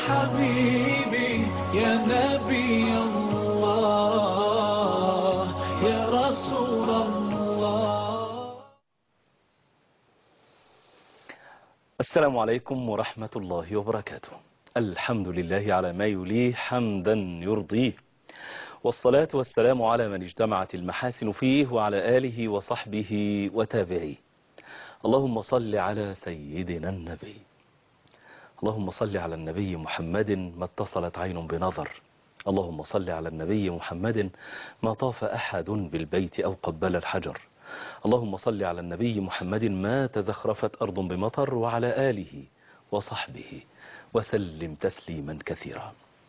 حبيبي يا نبي الله يا رسول الله السلام عليكم ورحمة الله وبركاته الحمد لله على ما يليه حمدا يرضيه والصلاة والسلام على من اجتمعت المحاسن فيه وعلى آله وصحبه وتابعيه اللهم صل على سيدنا النبي اللهم صل على النبي محمد ما اتصلت عين بنظر اللهم صل على النبي محمد ما طاف أحد بالبيت أو قبل الحجر اللهم صل على النبي محمد ما تزخرفت أرض بمطر وعلى آله وصحبه وسلم تسليما كثيرا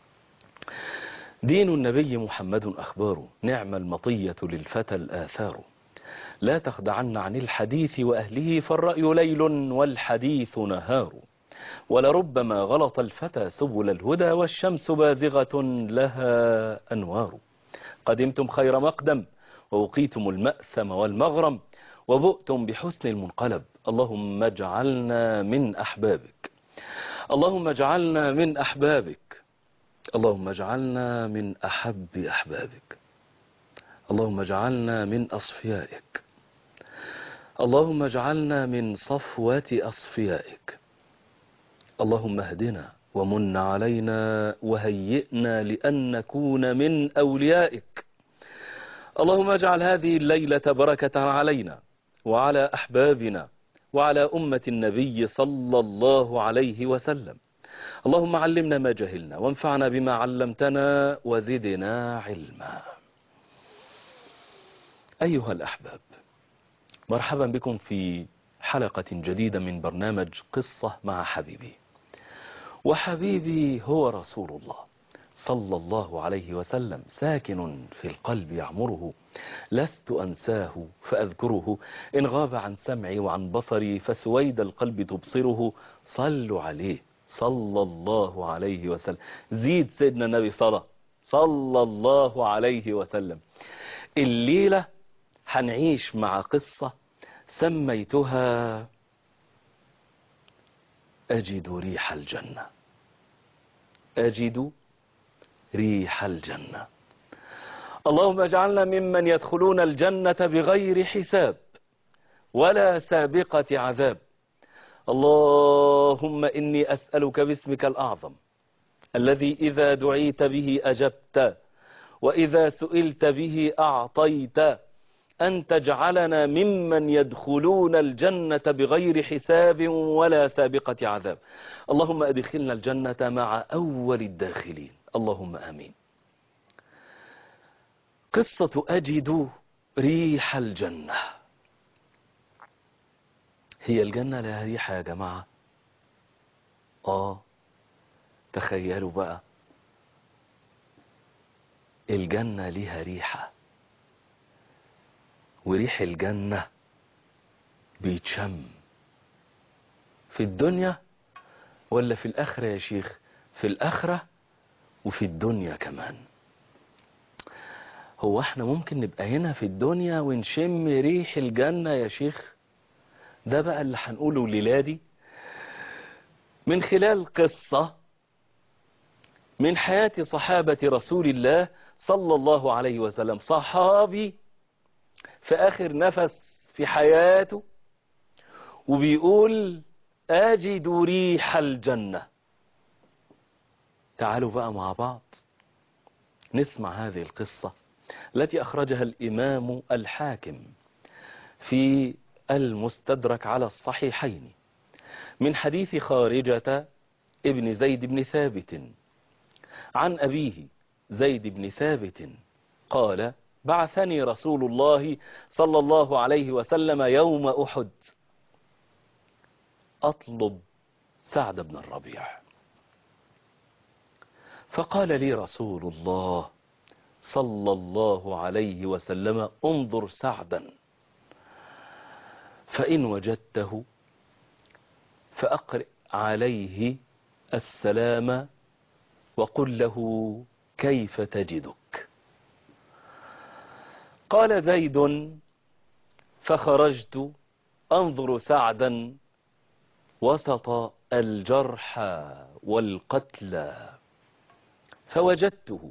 دين النبي محمد أخبار نعم المطية للفتى الآثار لا تخدعن عن الحديث وأهله فالرأي ليل والحديث نهار ولربما غلط الفتى سبل الهدى والشمس بازغة لها أنوار قدمتم خير مقدم ووقيتم المأثم والمغرم وبؤتم بحسن المنقلب اللهم اجعلنا من أحبابك اللهم اجعلنا من أحبابك اللهم اجعلنا من أحب أحبابك اللهم اجعلنا من أصفيائك اللهم اجعلنا من صفوة أصفيائك اللهم اهدنا ومن علينا وهيئنا لأن نكون من أوليائك اللهم اجعل هذه الليلة بركة علينا وعلى أحبابنا وعلى أمة النبي صلى الله عليه وسلم اللهم علمنا ما جهلنا وانفعنا بما علمتنا وزدنا علما أيها الأحباب مرحبا بكم في حلقة جديدة من برنامج قصة مع حبيبي وحبيبي هو رسول الله صلى الله عليه وسلم ساكن في القلب يعمره لست أنساه فأذكره إن غاب عن سمعي وعن بصري فسويد القلب تبصره صلوا عليه صلى الله عليه وسلم زيد سيدنا النبي صلى صلى الله عليه وسلم الليلة هنعيش مع قصة سميتها أجد ريح الجنة أجد ريح الجنة اللهم اجعلنا ممن يدخلون الجنة بغير حساب ولا سابقة عذاب اللهم إني أسألك باسمك الأعظم الذي إذا دعيت به أجبت وإذا سئلت به أعطيت أن تجعلنا ممن يدخلون الجنة بغير حساب ولا سابقة عذاب اللهم أدخلنا الجنة مع أول الداخلين اللهم آمين قصة أجد ريح الجنة هي الجنة لها ريحة يا جماعة آه تخيلوا بقى الجنة لها ريحة وريح الجنة بيتشم في الدنيا ولا في الآخرة يا شيخ في الآخرة وفي الدنيا كمان هو احنا ممكن نبقى هنا في الدنيا ونشم ريح الجنة يا شيخ ده بقى اللي هنقوله ليلادي من خلال قصة من حياة صحابة رسول الله صلى الله عليه وسلم صحابي في آخر نفس في حياته وبيقول أجد ريح الجنة تعالوا بقى مع بعض نسمع هذه القصة التي أخرجها الإمام الحاكم في المستدرك على الصحيحين من حديث خارجة ابن زيد بن ثابت عن أبيه زيد بن ثابت قال بعثني رسول الله صلى الله عليه وسلم يوم أحد أطلب سعد بن الربيع فقال لي رسول الله صلى الله عليه وسلم انظر سعدا فإن وجدته فأقرئ عليه السلام وقل له كيف تجدك قال زيد فخرجت أنظر سعدا وسط الجرحى والقتلى فوجدته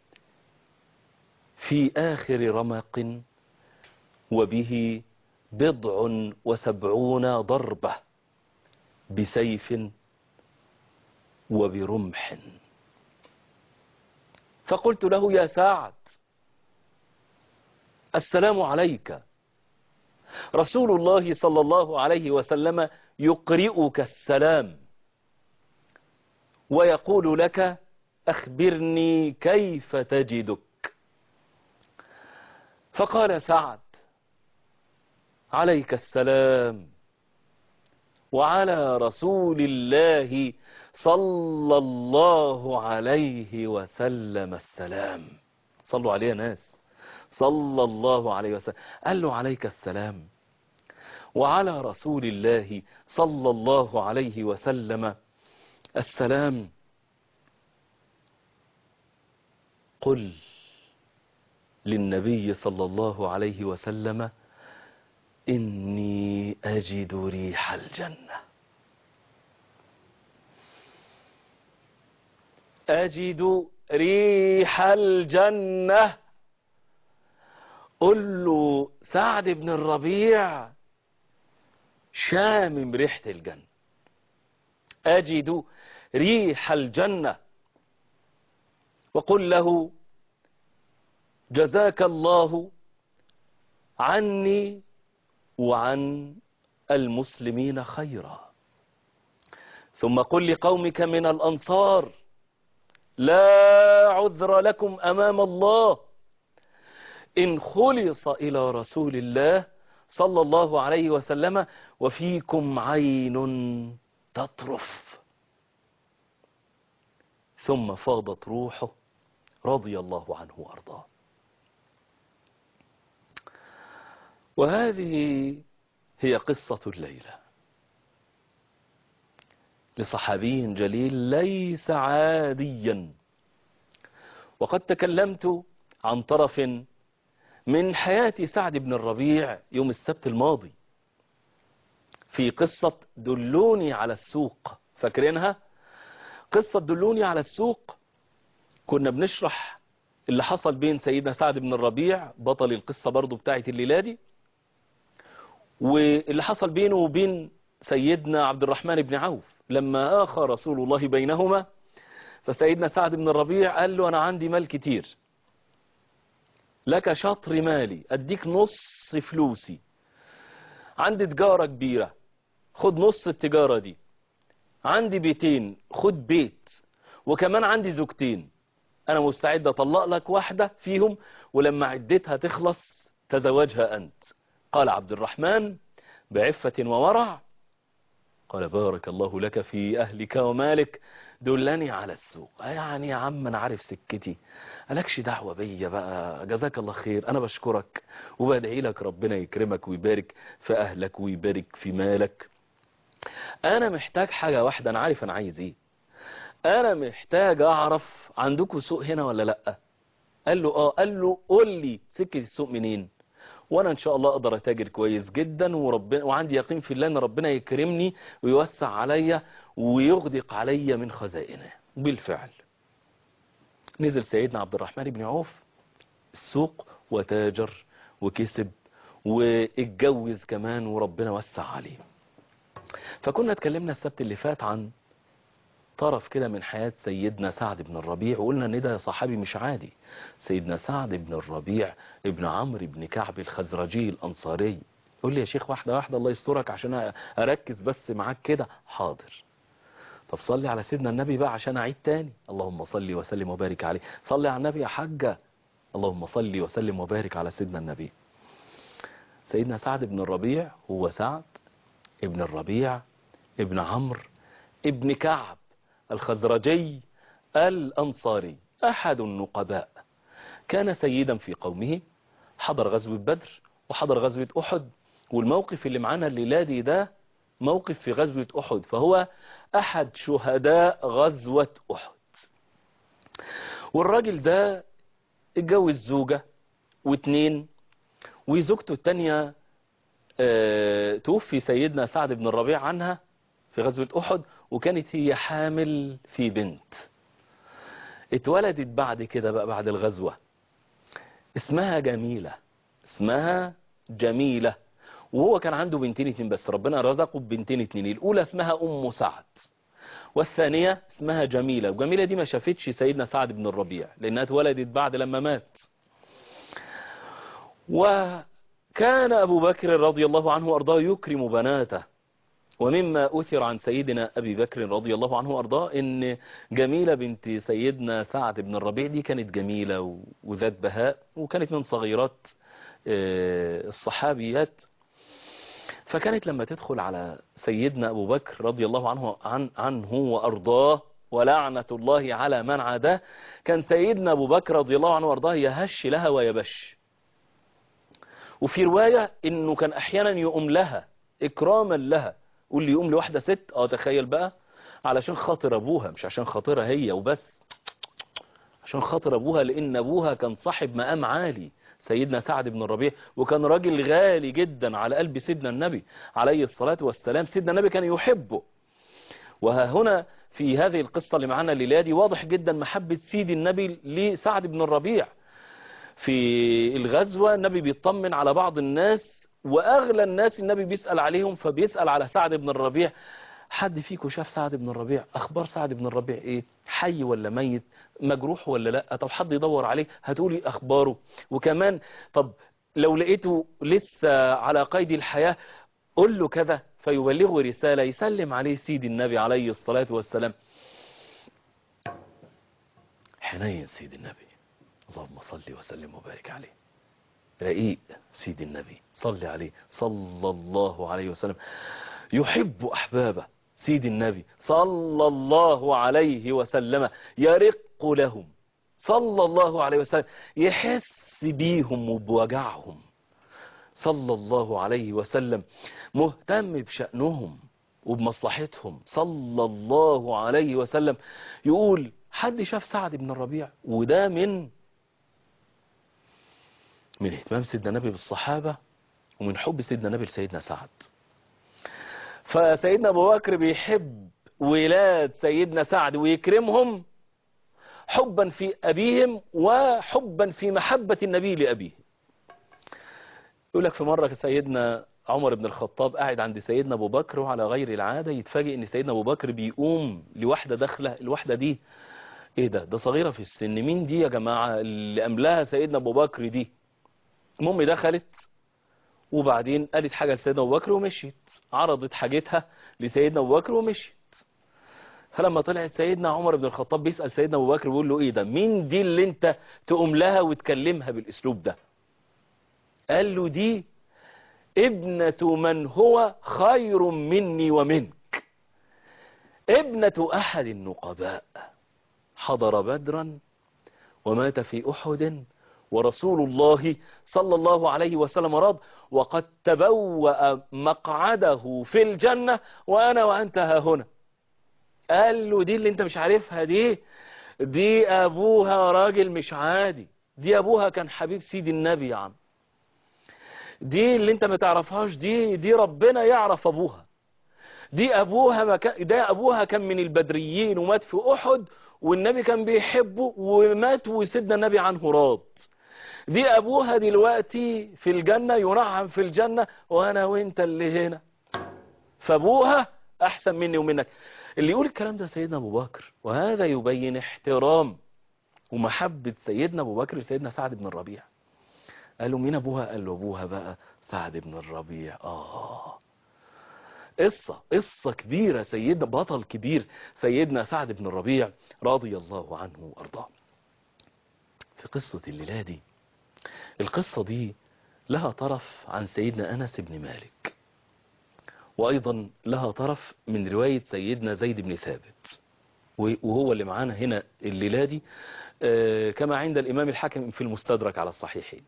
في آخر رمق وبه بضع وسبعون ضربة بسيف وبرمح فقلت له يا سعد السلام عليك رسول الله صلى الله عليه وسلم يقرئك السلام ويقول لك أخبرني كيف تجدك فقال سعد عليك السلام وعلى رسول الله صلى الله عليه وسلم السلام صلوا عليه ناس صلى الله عليه وسلم قال له عليك السلام وعلى رسول الله صلى الله عليه وسلم السلام قل للنبي صلى الله عليه وسلم إني أجد ريح الجنة أجد ريح الجنة قل له سعد بن الربيع شامم ريحة الجنة أجد ريح الجنة وقل له جزاك الله عني وعن المسلمين خيرا ثم قل لقومك من الأنصار لا عذر لكم أمام الله إن خلص إلى رسول الله صلى الله عليه وسلم وفيكم عين تطرف ثم فاضت روحه رضي الله عنه وأرضاه وهذه هي قصة الليلة لصحابي جليل ليس عاديا وقد تكلمت عن طرف من حياة سعد بن الربيع يوم السبت الماضي في قصة دلوني على السوق فاكرينها قصة دلوني على السوق كنا بنشرح اللي حصل بين سيدنا سعد بن الربيع بطل القصة برضو بتاعت الليلة دي واللي حصل بينه وبين سيدنا عبد الرحمن بن عوف لما آخى رسول الله بينهما فسيدنا سعد بن الربيع قال له أنا عندي مال كتير لك شطر مالي أديك نص فلوسي عندي تجارة كبيرة خد نص التجارة دي عندي بيتين خد بيت وكمان عندي زوجتين أنا مستعد أطلق لك واحدة فيهم ولما عدتها تخلص تزوجها أنت قال عبد الرحمن بعفة وورع قال بارك الله لك في أهلك ومالك دلني على السوق يعني يا عم أنا عارف سكتي ألكش دعوة بيا بقى جزاك الله خير أنا بشكرك وبدعي لك ربنا يكرمك ويبارك في أهلك ويبارك في مالك أنا محتاج حاجة واحدة أنا عارف أنا عايز إيه أنا محتاج أعرف عندكم سوق هنا ولا لأ قال له آه قال له قول لي سكة السوق منين وانا ان شاء الله اقدر اتاجر كويس جدا وربنا وعندي يقين في الله ان ربنا يكرمني ويوسع عليا ويغدق عليا من خزائنه بالفعل نزل سيدنا عبد الرحمن بن عوف السوق وتاجر وكسب واتجوز كمان وربنا وسع عليه فكنا اتكلمنا السبت اللي فات عن طرف كده من حياة سيدنا سعد بن الربيع وقلنا ان ده صحابي مش عادي سيدنا سعد بن الربيع ابن عمرو بن كعب الخزرجي الانصاري يقول لي يا شيخ واحدة واحدة الله يسترك عشان اركز بس معاك كده حاضر طب صلي على سيدنا النبي بقى عشان اعيد تاني اللهم صلي وسلم وبارك عليه صلي على النبي يا حاجة اللهم صلي وسلم وبارك على سيدنا النبي سيدنا سعد بن الربيع هو سعد ابن الربيع ابن عمرو ابن كعب الخزرجي الأنصاري أحد النقباء كان سيدا في قومه حضر غزوة بدر وحضر غزوة أحد والموقف اللي معانا الليلة دي ده موقف في غزوة أحد فهو أحد شهداء غزوة أحد والراجل ده اتجوز زوجة واتنين وزوجته التانية اه توفي سيدنا سعد بن الربيع عنها في غزوة أحد وكانت هي حامل في بنت اتولدت بعد كده بقى بعد الغزوة اسمها جميلة اسمها جميلة وهو كان عنده بنتين اتنين بس ربنا رزقه ببنتين اتنين الأولى اسمها أم سعد والثانية اسمها جميلة وجميلة دي ما شافتش سيدنا سعد بن الربيع لأنها اتولدت بعد لما مات وكان أبو بكر رضي الله عنه وأرضاه يكرم بناته ومما أثر عن سيدنا أبي بكر رضي الله عنه وأرضاه إن جميلة بنت سيدنا سعد بن الربيع دي كانت جميلة وذات بهاء وكانت من صغيرات الصحابيات فكانت لما تدخل على سيدنا أبو بكر رضي الله عنه, عن عنه وأرضاه ولعنة الله على من عاداه كان سيدنا أبو بكر رضي الله عنه وأرضاه يهش لها ويبش وفي رواية إنه كان أحيانا يقوم لها إكراما لها قول لي يقوم لواحدة ست اه تخيل بقى علشان خاطر أبوها مش عشان خاطرها هي وبس عشان خاطر أبوها لأن أبوها كان صاحب مقام عالي سيدنا سعد بن الربيع وكان راجل غالي جدا على قلب سيدنا النبي عليه الصلاة والسلام سيدنا النبي كان يحبه وها هنا في هذه القصة اللي معانا الليلة دي واضح جدا محبة سيد النبي لسعد بن الربيع في الغزوة النبي بيطمن على بعض الناس وأغلى الناس النبي بيسأل عليهم فبيسأل على سعد بن الربيع حد فيكم شاف سعد بن الربيع أخبار سعد بن الربيع إيه حي ولا ميت مجروح ولا لا طب حد يدور عليه هتقولي أخباره وكمان طب لو لقيته لسه على قيد الحياة قل له كذا فيبلغه رسالة يسلم عليه سيد النبي عليه الصلاة والسلام حنين سيد النبي اللهم صل وسلم وبارك عليه رقيق سيد النبي صل عليه صلى الله عليه وسلم يحب أحبابه سيد النبي صلى الله عليه وسلم يرق لهم صلى الله عليه وسلم يحس بيهم وبوجعهم صلى الله عليه وسلم مهتم بشأنهم وبمصلحتهم صلى الله عليه وسلم يقول حد شاف سعد بن الربيع وده من من اهتمام سيدنا النبي بالصحابة ومن حب سيدنا النبي لسيدنا سعد فسيدنا ابو بكر بيحب ولاد سيدنا سعد ويكرمهم حبا في أبيهم وحبا في محبة النبي لأبيه يقول لك في مرة سيدنا عمر بن الخطاب قاعد عند سيدنا أبو بكر وعلى غير العادة يتفاجئ ان سيدنا أبو بكر بيقوم لواحدة داخلة الواحدة دي ايه ده ده صغيرة في السن مين دي يا جماعة اللي أملاها سيدنا أبو بكر دي المهم دخلت وبعدين قالت حاجة لسيدنا أبو بكر ومشيت عرضت حاجتها لسيدنا أبو بكر ومشيت فلما طلعت سيدنا عمر بن الخطاب بيسأل سيدنا أبو بكر بيقول له إيه ده مين دي اللي أنت تقوم لها وتكلمها بالأسلوب ده قال له دي ابنة من هو خير مني ومنك ابنة أحد النقباء حضر بدرا ومات في أحد ورسول الله صلى الله عليه وسلم راض وقد تبوأ مقعده في الجنة وأنا وأنت ها هنا قال له دي اللي انت مش عارفها دي دي أبوها راجل مش عادي دي أبوها كان حبيب سيد النبي يا عم دي اللي انت ما تعرفهاش دي دي ربنا يعرف أبوها دي أبوها ما كان ده أبوها كان من البدريين ومات في أحد والنبي كان بيحبه ومات وسيدنا النبي عنه راض دي أبوها دلوقتي في الجنة ينعم في الجنة وأنا وإنت اللي هنا فأبوها أحسن مني ومنك اللي يقول الكلام ده سيدنا أبو بكر وهذا يبين احترام ومحبة سيدنا أبو بكر لسيدنا سعد بن الربيع قال له مين أبوها قال له أبوها بقى سعد بن الربيع آه قصة قصة كبيرة سيدنا بطل كبير سيدنا سعد بن الربيع رضي الله عنه وأرضاه في قصة الليلة دي القصة دي لها طرف عن سيدنا أنس بن مالك وأيضا لها طرف من رواية سيدنا زيد بن ثابت وهو اللي معانا هنا الليلة دي كما عند الإمام الحاكم في المستدرك على الصحيحين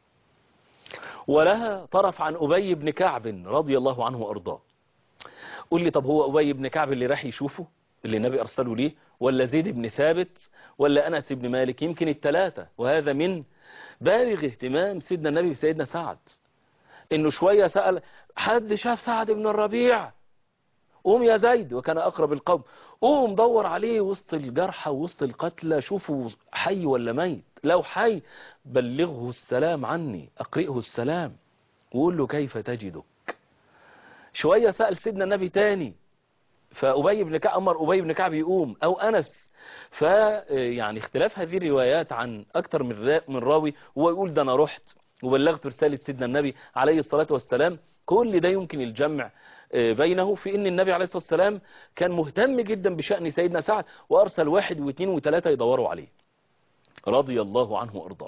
ولها طرف عن أبي بن كعب رضي الله عنه وأرضاه قول لي طب هو أبي بن كعب اللي راح يشوفه اللي النبي أرسله ليه ولا زيد بن ثابت ولا أنس بن مالك يمكن الثلاثة وهذا من بالغ اهتمام سيدنا النبي بسيدنا سعد انه شوية سأل حد شاف سعد بن الربيع قوم يا زيد وكان أقرب القوم قوم دور عليه وسط الجرحى ووسط القتلى شوفوا حي ولا ميت لو حي بلغه السلام عني أقرئه السلام وقول له كيف تجدك شوية سأل سيدنا النبي تاني فأبي بن كعب أمر أبي بن كعب يقوم أو أنس فيعني اختلاف هذه الروايات عن أكثر من را- من راوي هو يقول ده أنا رحت وبلغت رسالة سيدنا النبي عليه الصلاة والسلام كل ده يمكن الجمع آه، بينه في ان النبي عليه الصلاة والسلام كان مهتم جدا بشأن سيدنا سعد وارسل واحد واثنين وثلاثة يدوروا عليه رضي الله عنه وارضاه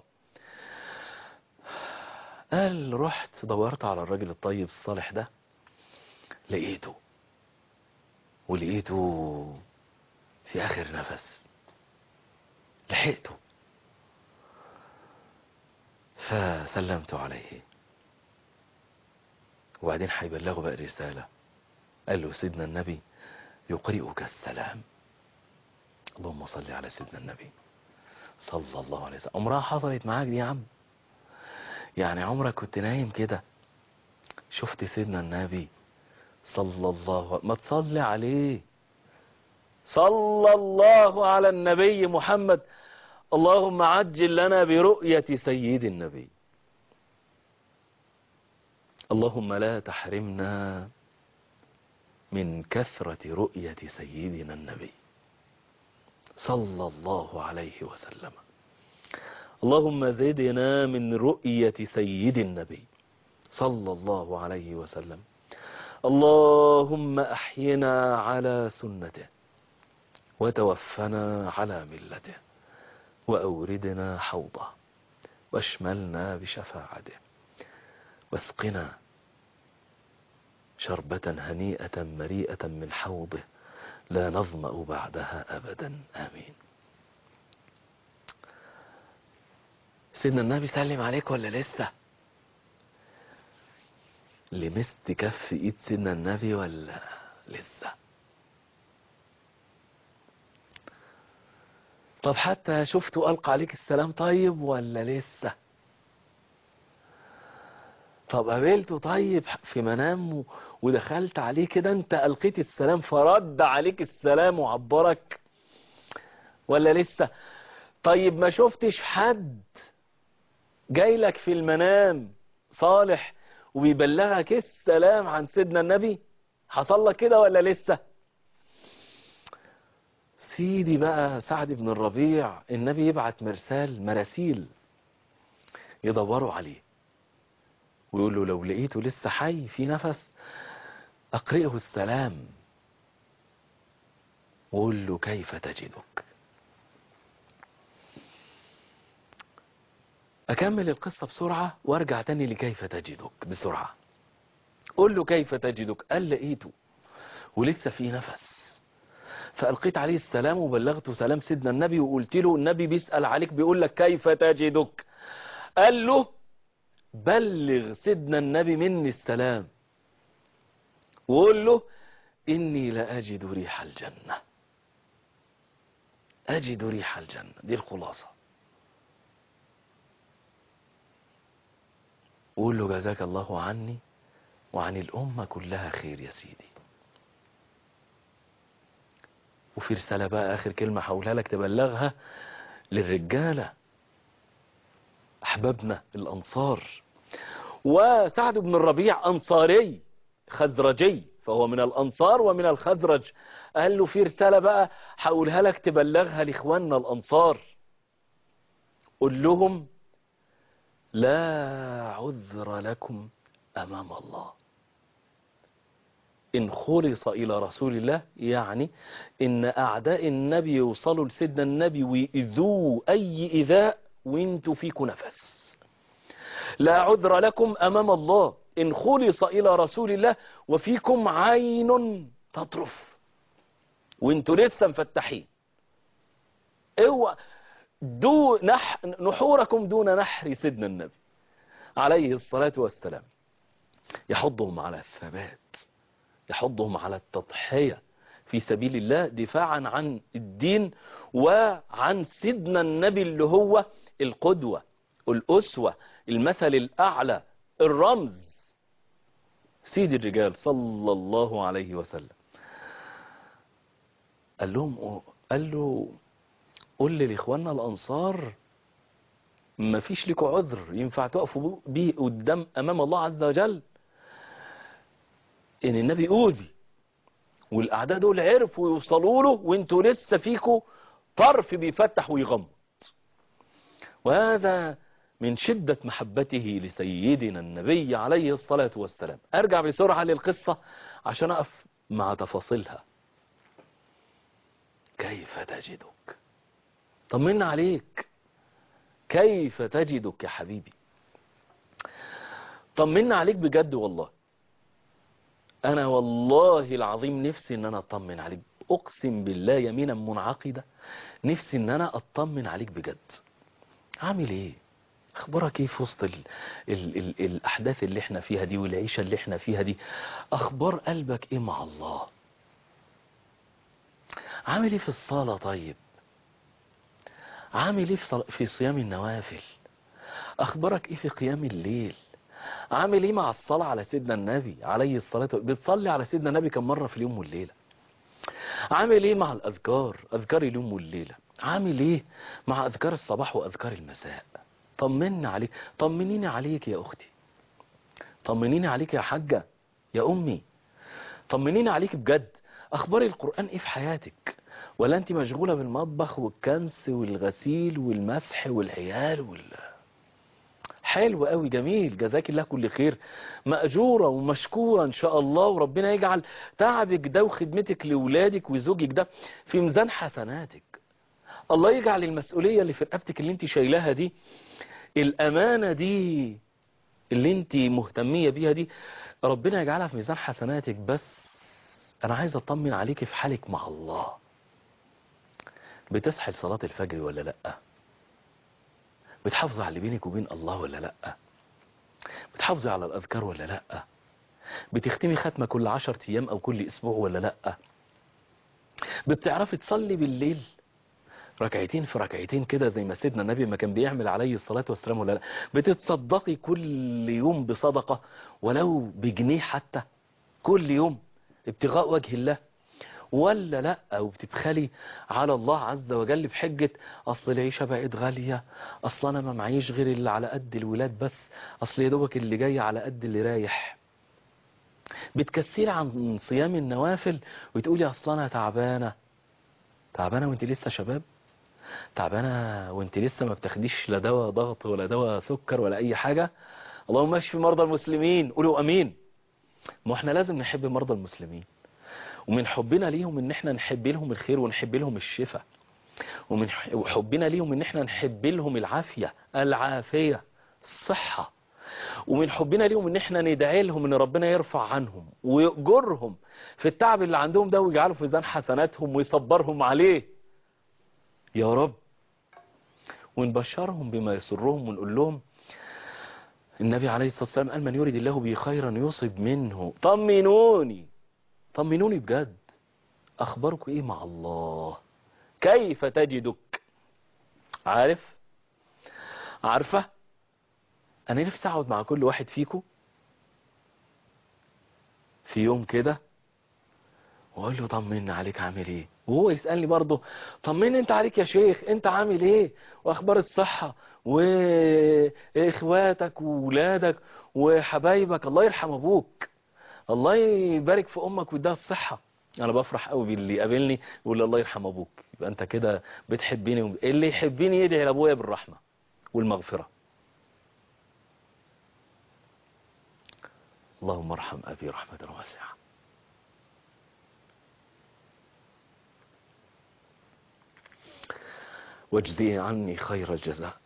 قال رحت دورت على الراجل الطيب الصالح ده لقيته ولقيته في اخر نفس لحقته فسلمت عليه وبعدين هيبلغه بقى رسالة قال له سيدنا النبي يقرئك السلام اللهم صل على سيدنا النبي صلى الله عليه وسلم عمرها حصلت معاك دي يا عم يعني عمرك كنت نايم كده شفت سيدنا النبي صلى الله ما تصلي عليه صلى الله على النبي محمد اللهم عجل لنا برؤية سيد النبي اللهم لا تحرمنا من كثرة رؤية سيدنا النبي صلى الله عليه وسلم اللهم زدنا من رؤية سيد النبي صلى الله عليه وسلم اللهم أحينا على سنته وتوفنا على ملته وأوردنا حوضه واشملنا بشفاعته واسقنا شربة هنيئة مريئة من حوضه لا نظمأ بعدها أبدا آمين سيدنا النبي سلم عليك ولا لسه لمست كف ايد سيدنا النبي ولا لسه طب حتى شفته ألقى عليك السلام طيب ولا لسه طب قابلته طيب في منام ودخلت عليه كده انت ألقيت السلام فرد عليك السلام وعبرك ولا لسه طيب ما شفتش حد جاي لك في المنام صالح وبيبلغك السلام عن سيدنا النبي حصل لك كده ولا لسه سيدي بقى سعد بن الربيع النبي يبعت مرسال مراسيل يدوروا عليه ويقول له لو لقيته لسه حي في نفس أقرئه السلام وقول له كيف تجدك أكمل القصة بسرعة وارجع تاني لكيف تجدك بسرعة قول له كيف تجدك قال لقيته ولسه في نفس فألقيت عليه السلام وبلغته سلام سيدنا النبي وقلت له النبي بيسأل عليك بيقول لك كيف تجدك قال له بلغ سيدنا النبي مني السلام وقول له إني لأجد ريح الجنة أجد ريح الجنة دي الخلاصة وقول له جزاك الله عني وعن الأمة كلها خير يا سيدي وفي رسالة بقى آخر كلمة هقولها لك تبلغها للرجالة أحبابنا الأنصار وسعد بن الربيع أنصاري خزرجي فهو من الأنصار ومن الخزرج قال له في رسالة بقى هقولها لك تبلغها لإخواننا الأنصار قل لهم لا عذر لكم أمام الله إن خلص إلى رسول الله يعني إن أعداء النبي يوصلوا لسيدنا النبي ويؤذوه أي إذاء وانتوا فيكم نفس لا عذر لكم أمام الله إن خلص إلى رسول الله وفيكم عين تطرف وانتوا لسه مفتحين اوعى دو نح نحوركم دون نحر سيدنا النبي عليه الصلاة والسلام يحضهم على الثبات يحضهم على التضحية في سبيل الله دفاعا عن الدين وعن سيدنا النبي اللي هو القدوة الأسوة المثل الأعلى الرمز سيد الرجال صلى الله عليه وسلم قال لهم قال له قول لي لاخواننا الانصار ما فيش لكم عذر ينفع تقفوا بيه قدام امام الله عز وجل ان النبي اوذي والاعداء دول عرفوا يوصلوا له وانتوا لسه فيكوا طرف بيفتح ويغمض وهذا من شدة محبته لسيدنا النبي عليه الصلاة والسلام ارجع بسرعة للقصة عشان اقف مع تفاصيلها كيف تجدك طمنا عليك كيف تجدك يا حبيبي طمنا عليك بجد والله انا والله العظيم نفسي ان انا اطمن عليك اقسم بالله يمينا منعقدة نفسي ان انا اطمن عليك بجد عامل ايه اخبارك ايه في وسط ال ال ال الاحداث اللي احنا فيها دي والعيشة اللي احنا فيها دي اخبار قلبك ايه مع الله عامل ايه في الصلاة طيب عامل ايه في, صل... في صيام النوافل اخبارك ايه في قيام الليل عامل ايه مع الصلاة على سيدنا النبي عليه الصلاة بتصلي على سيدنا النبي كم مرة في اليوم والليلة عامل ايه مع الاذكار اذكار اليوم والليلة عامل ايه مع اذكار الصباح واذكار المساء طمني عليك طمنيني عليك يا اختي طمنيني عليك يا حاجة يا امي طمنيني عليك بجد اخبار القرآن ايه في حياتك ولا انت مشغولة بالمطبخ والكنس والغسيل والمسح والعيال وال حلو قوي جميل جزاك الله كل خير مأجورة ومشكورة ان شاء الله وربنا يجعل تعبك ده وخدمتك لولادك وزوجك ده في ميزان حسناتك الله يجعل المسؤولية اللي في رقبتك اللي انت شايلاها دي الامانة دي اللي انت مهتمية بيها دي ربنا يجعلها في ميزان حسناتك بس انا عايز اطمن عليك في حالك مع الله بتصحي لصلاة الفجر ولا لا بتحافظي على اللي بينك وبين الله ولا لا بتحافظي على الاذكار ولا لا بتختمي ختمة كل عشر ايام او كل اسبوع ولا لا بتعرفي تصلي بالليل ركعتين في ركعتين كده زي ما سيدنا النبي ما كان بيعمل عليه الصلاة والسلام ولا لا بتتصدقي كل يوم بصدقة ولو بجنيه حتى كل يوم ابتغاء وجه الله ولا لا او بتبخلي على الله عز وجل بحجة اصل العيشة بقت غالية اصل انا ما معيش غير اللي على قد الولاد بس اصل يا دوبك اللي جاي على قد اللي رايح بتكسري عن صيام النوافل وتقولي اصل انا تعبانة تعبانة وانت لسه شباب تعبانة وانت لسه ما بتاخديش لا دواء ضغط ولا دواء سكر ولا اي حاجة اللهم اشفي مرضى المسلمين قولوا امين ما احنا لازم نحب مرضى المسلمين ومن حبنا ليهم ان احنا نحب لهم الخير ونحب لهم الشفاء ومن حبنا ليهم ان احنا نحب لهم العافية العافية الصحة ومن حبنا ليهم ان احنا ندعي لهم ان ربنا يرفع عنهم ويأجرهم في التعب اللي عندهم ده ويجعله في ميزان حسناتهم ويصبرهم عليه يا رب ونبشرهم بما يسرهم ونقول لهم النبي عليه الصلاة والسلام قال من يريد الله به خيرا يصب منه طمنوني طمنوني بجد اخباركم ايه مع الله كيف تجدك عارف عارفة انا نفسي اقعد مع كل واحد فيكم في يوم كده واقول له طمني عليك عامل ايه وهو يسألني برضه طمني انت عليك يا شيخ انت عامل ايه واخبار الصحة واخواتك وولادك وحبايبك الله يرحم ابوك الله يبارك في امك ويديها الصحة انا بفرح قوي باللي يقابلني يقول لي الله يرحم ابوك يبقى انت كده بتحبني وب... اللي يحبني يدعي لابويا بالرحمة والمغفرة اللهم ارحم ابي رحمة واسعة واجزي عني خير الجزاء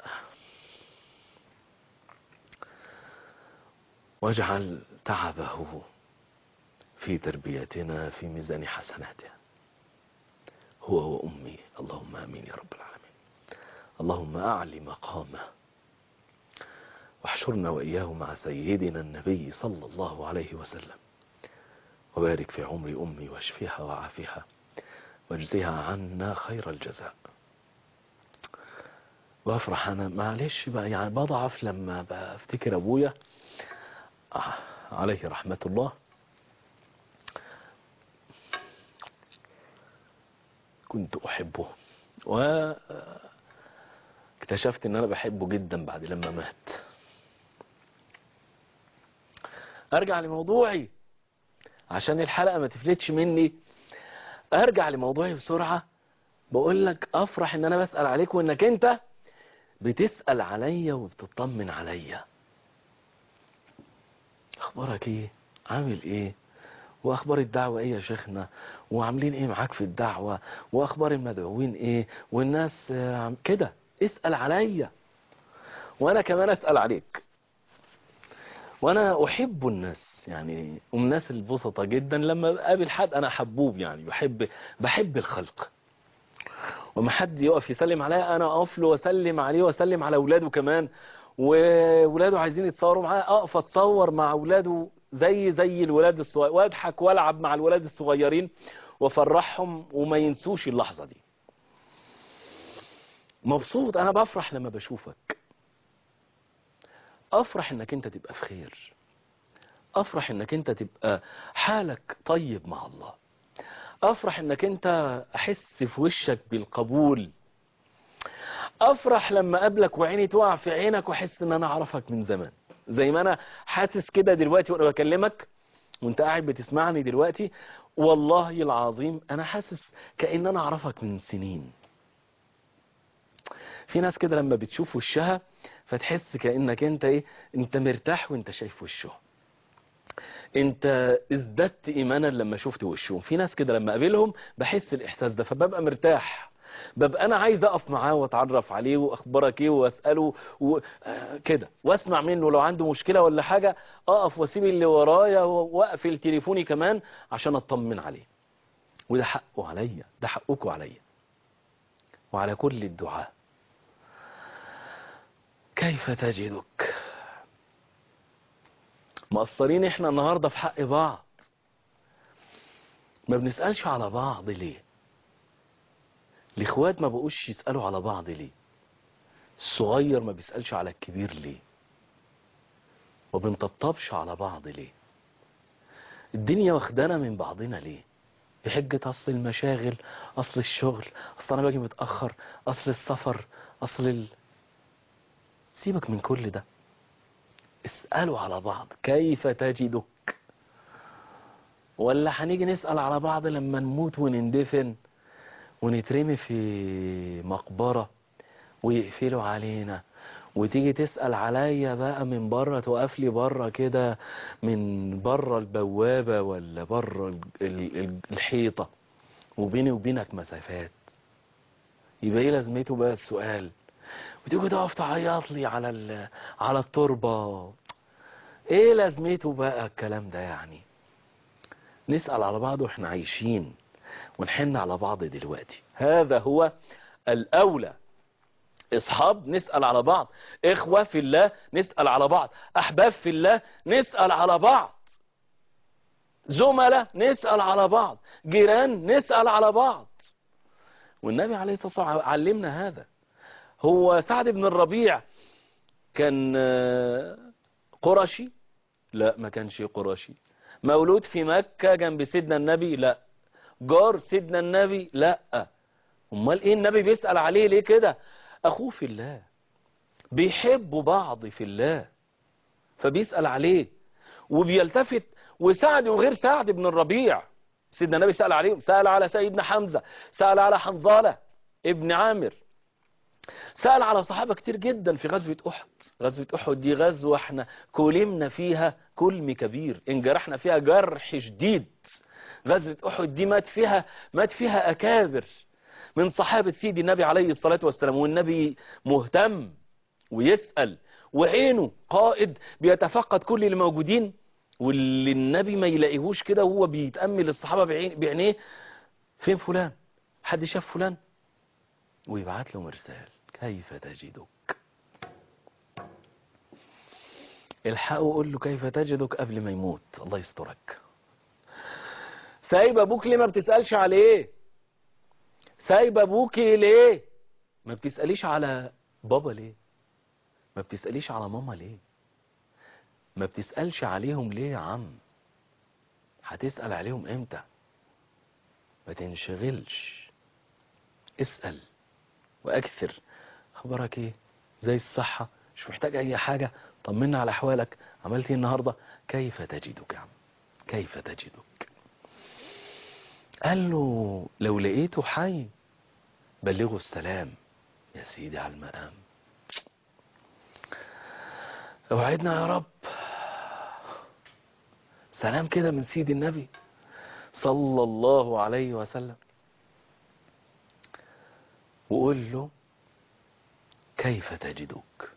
واجعل تعبه في تربيتنا في ميزان حسناته هو وأمي اللهم آمين يا رب العالمين اللهم أعلي مقامه واحشرنا وإياه مع سيدنا النبي صلى الله عليه وسلم وبارك في عمر أمي واشفيها وعافها واجزيها عنا خير الجزاء بفرح أنا معلش بقى يعني بضعف لما بفتكر أبويا عليه رحمة الله كنت أحبه و اكتشفت ان انا بحبه جدا بعد لما مات ارجع لموضوعي عشان الحلقة ما تفلتش مني ارجع لموضوعي بسرعة بقول لك افرح ان انا بسأل عليك وانك انت بتسأل عليا وبتطمن عليا اخبارك ايه عامل ايه واخبار الدعوة ايه يا شيخنا وعاملين ايه معاك في الدعوة واخبار المدعوين ايه والناس آه، عم- كده اسأل عليا وانا كمان اسأل عليك وانا احب الناس يعني الناس البسطة جدا لما بقابل حد انا حبوب يعني بحب بحب الخلق وما حد يقف يسلم عليا انا اقف له واسلم عليه واسلم على اولاده كمان وولاده عايزين يتصوروا معاه اقف اتصور مع اولاده زي زي الولاد الصغير واضحك والعب مع الولاد الصغيرين وافرحهم وما ينسوش اللحظة دي مبسوط انا بفرح لما بشوفك افرح انك انت تبقى في خير افرح انك انت تبقى حالك طيب مع الله افرح انك انت احس في وشك بالقبول افرح لما اقابلك وعيني تقع في عينك واحس ان انا اعرفك من زمان زي ما انا حاسس كده دلوقتي وانا بكلمك وانت قاعد بتسمعني دلوقتي والله العظيم انا حاسس كأن انا اعرفك من سنين في ناس كده لما بتشوف وشها فتحس كأنك انت ايه انت مرتاح وانت شايف وشه انت ازددت ايمانا لما شفت وشهم في ناس كده لما اقابلهم بحس الاحساس ده فببقى مرتاح ببقى انا عايز اقف معاه واتعرف عليه واخبارك ايه واساله و... آه كده واسمع منه لو عنده مشكله ولا حاجه اقف واسيب اللي ورايا واقفل تليفوني كمان عشان اطمن عليه وده حقه عليا ده حقكم عليا وعلى كل الدعاء كيف تجدك مقصرين احنا النهاردة في حق بعض ما بنسألش على بعض ليه الاخوات ما بقوش يسألوا على بعض ليه الصغير ما بيسألش على الكبير ليه ما بنطبطبش على بعض ليه الدنيا واخدانا من بعضنا ليه بحجة اصل المشاغل اصل الشغل اصل انا باجي متأخر اصل السفر اصل ال... سيبك من كل ده اسألوا على بعض كيف تجدك ولا هنيجي نسأل على بعض لما نموت ونندفن ونترمي في مقبرة ويقفلوا علينا وتيجي تسأل عليا بقى من بره تقف لي بره كده من بره البوابة ولا بره ال- ال- ال- الحيطة وبيني وبينك مسافات يبقى ايه لازمته بقى السؤال وتيجي تقف تعيط لي على ال- على التربة ايه لازمته بقى الكلام ده يعني نسأل على بعض واحنا عايشين ونحن على بعض دلوقتي هذا هو الأولى اصحاب نسأل على بعض اخوة في الله نسأل على بعض احباب في الله نسأل على بعض زملاء نسأل على بعض جيران نسأل على بعض والنبي عليه الصلاة والسلام علمنا هذا هو سعد بن الربيع كان آه، قرشي لا ما كانش قرشي مولود في مكة جنب سيدنا النبي لا جار سيدنا النبي لا امال ايه النبي بيسأل عليه ليه كده اخوه في الله بيحبوا بعض في الله فبيسأل عليه وبيلتفت وسعد وغير سعد بن الربيع سيدنا النبي سأل عليهم سأل على سيدنا حمزة سأل على حنظلة ابن عامر سأل على صحابة كتير جدا في غزوة أحد غزوة أحد دي غزوة احنا كلمنا فيها كلم كبير انجرحنا فيها جرح شديد غزوة أحد دي مات فيها مات فيها أكابر من صحابة سيدي النبي عليه الصلاة والسلام والنبي مهتم ويسأل وعينه قائد بيتفقد كل اللي موجودين واللي النبي ما يلاقيهوش كده وهو بيتأمل الصحابة بعين- بعينيه فين فلان حد شاف فلان ويبعت له مرسال كيف تجدك الحقه قول له كيف تجدك قبل ما يموت الله يسترك سايب ابوك ليه ما بتسألش عليه سايب ابوكي ليه ما بتسأليش على بابا ليه ما بتسأليش على ماما ليه ما بتسألش عليهم ليه يا عم هتسأل عليهم امتى ما تنشغلش اسأل وأكثر خبرك ايه زي الصحة مش محتاج أي حاجة طمنا على أحوالك عملت ايه النهاردة كيف تجدك يا عم كيف تجدك قال له لو لقيته حي بلغه السلام يا سيدي على المقام اوعدنا يا رب سلام كده من سيدي النبي صلى الله عليه وسلم وقول له كيف تجدك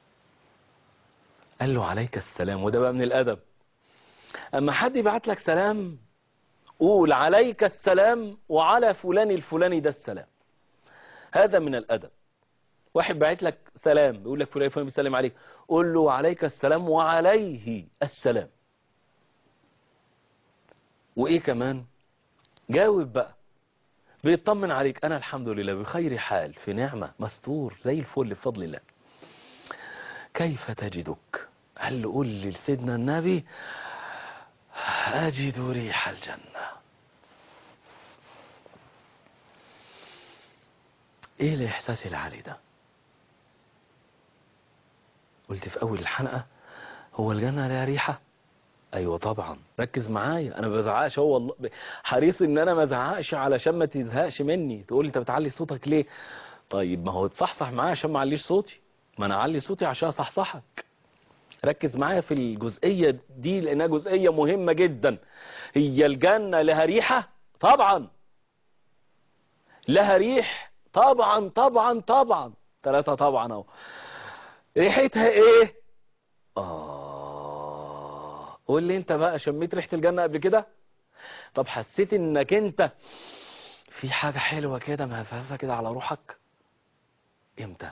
قال له عليك السلام وده بقى من الأدب أما حد يبعت لك سلام قول عليك السلام وعلى فلان الفلاني ده السلام هذا من الأدب واحد بعت لك سلام بيقول لك فلان الفلاني بيسلم عليك قول له عليك السلام وعليه السلام وإيه كمان جاوب بقى بيطمن عليك أنا الحمد لله بخير حال في نعمة مستور زي الفل بفضل الله كيف تجدك هل قول لسيدنا النبي أجد ريح الجنة ايه الاحساس العالي ده قلت في اول الحلقة هو الجنة لها ريحة ايوه طبعا ركز معايا انا ما بزعقش هو والله حريص ان انا ما ازعقش علشان ما تزهقش مني تقول لي انت بتعلي صوتك ليه طيب ما هو تصحصح معايا عشان ما اعليش صوتي ما انا اعلي صوتي عشان اصحصحك ركز معايا في الجزئية دي لانها جزئية مهمة جدا هي الجنة لها ريحة طبعا لها ريح طبعا طبعا طبعا ثلاثة طبعا اهو ريحتها ايه اه قول لي انت بقى شميت ريحة الجنة قبل كده طب حسيت انك انت في حاجة حلوة كده مهفهفة كده على روحك امتى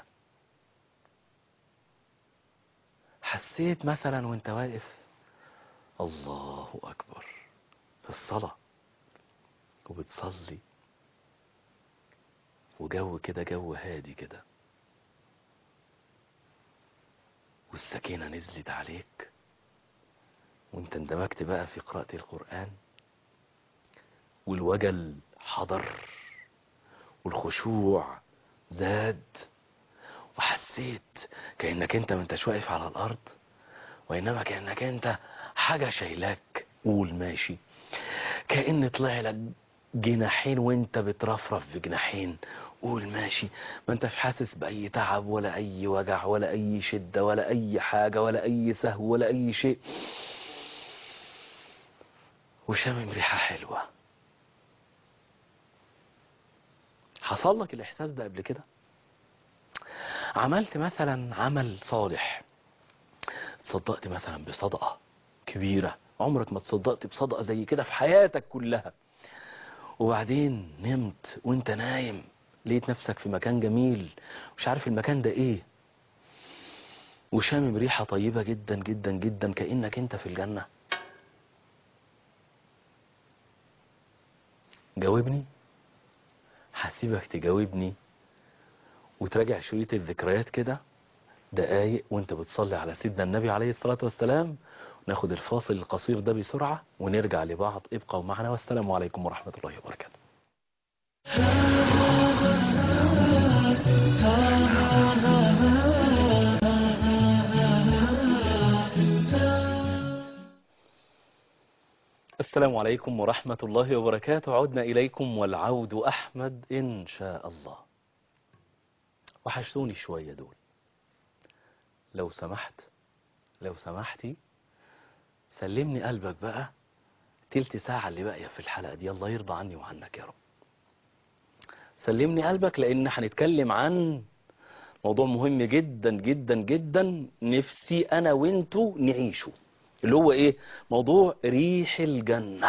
حسيت مثلا وانت واقف الله اكبر في الصلاة وبتصلي وجو كده جو هادي كده والسكينة نزلت عليك وانت اندمجت بقى في قراءة القرآن والوجل حضر والخشوع زاد وحسيت كأنك انت ما انتش واقف على الارض وانما كأنك انت حاجة شايلاك قول ماشي كأن طلع لك جناحين وانت بترفرف في جناحين قول ماشي ما انتش حاسس بأي تعب ولا أي وجع ولا أي شدة ولا أي حاجة ولا أي سهو ولا أي شيء وشامم ريحة حلوة حصل لك الإحساس ده قبل كده عملت مثلا عمل صالح تصدقت مثلا بصدقة كبيرة عمرك ما تصدقت بصدقة زي كده في حياتك كلها وبعدين نمت وانت نايم لقيت نفسك في مكان جميل مش عارف المكان ده ايه وشامم ريحة طيبة جدا جدا جدا كأنك انت في الجنة جاوبني هسيبك تجاوبني وتراجع شريط الذكريات كده دقايق وانت بتصلي على سيدنا النبي عليه الصلاة والسلام ناخد الفاصل القصير ده بسرعة ونرجع لبعض ابقوا معنا والسلام عليكم ورحمة الله وبركاته السلام عليكم ورحمة الله وبركاته عدنا إليكم والعود أحمد إن شاء الله وحشتوني شوية دول لو سمحت لو سمحتي سلمني قلبك بقى تلت ساعة اللي باقية في الحلقة دي الله يرضى عني وعنك يا رب سلمني قلبك لأن هنتكلم عن موضوع مهم جدا جدا جدا نفسي أنا وانتو نعيشه اللي هو ايه موضوع ريح الجنة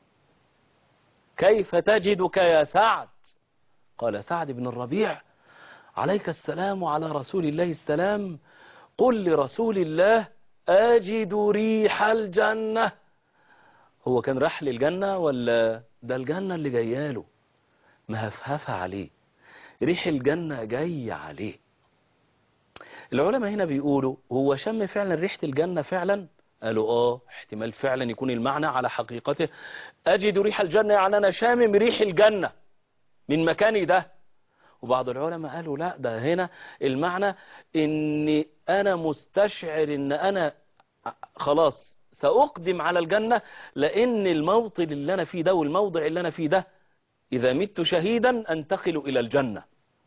كيف تجدك يا سعد قال سعد بن الربيع عليك السلام على رسول الله السلام قل لرسول الله أجد ريح الجنة هو كان راح للجنة ولا ده الجنة اللي جاياله مهفهفة عليه ريح الجنة جاي عليه العلماء هنا بيقولوا هو شم فعلا ريحة الجنة فعلا قالوا اه احتمال فعلا يكون المعنى على حقيقته اجد ريح الجنة يعني انا شامم ريح الجنة من مكاني ده وبعض العلماء قالوا لا ده هنا المعنى اني انا مستشعر ان انا خلاص سأقدم على الجنة لان الموطن اللي انا فيه ده والموضع اللي انا فيه ده اذا مت شهيدا انتقل الى الجنة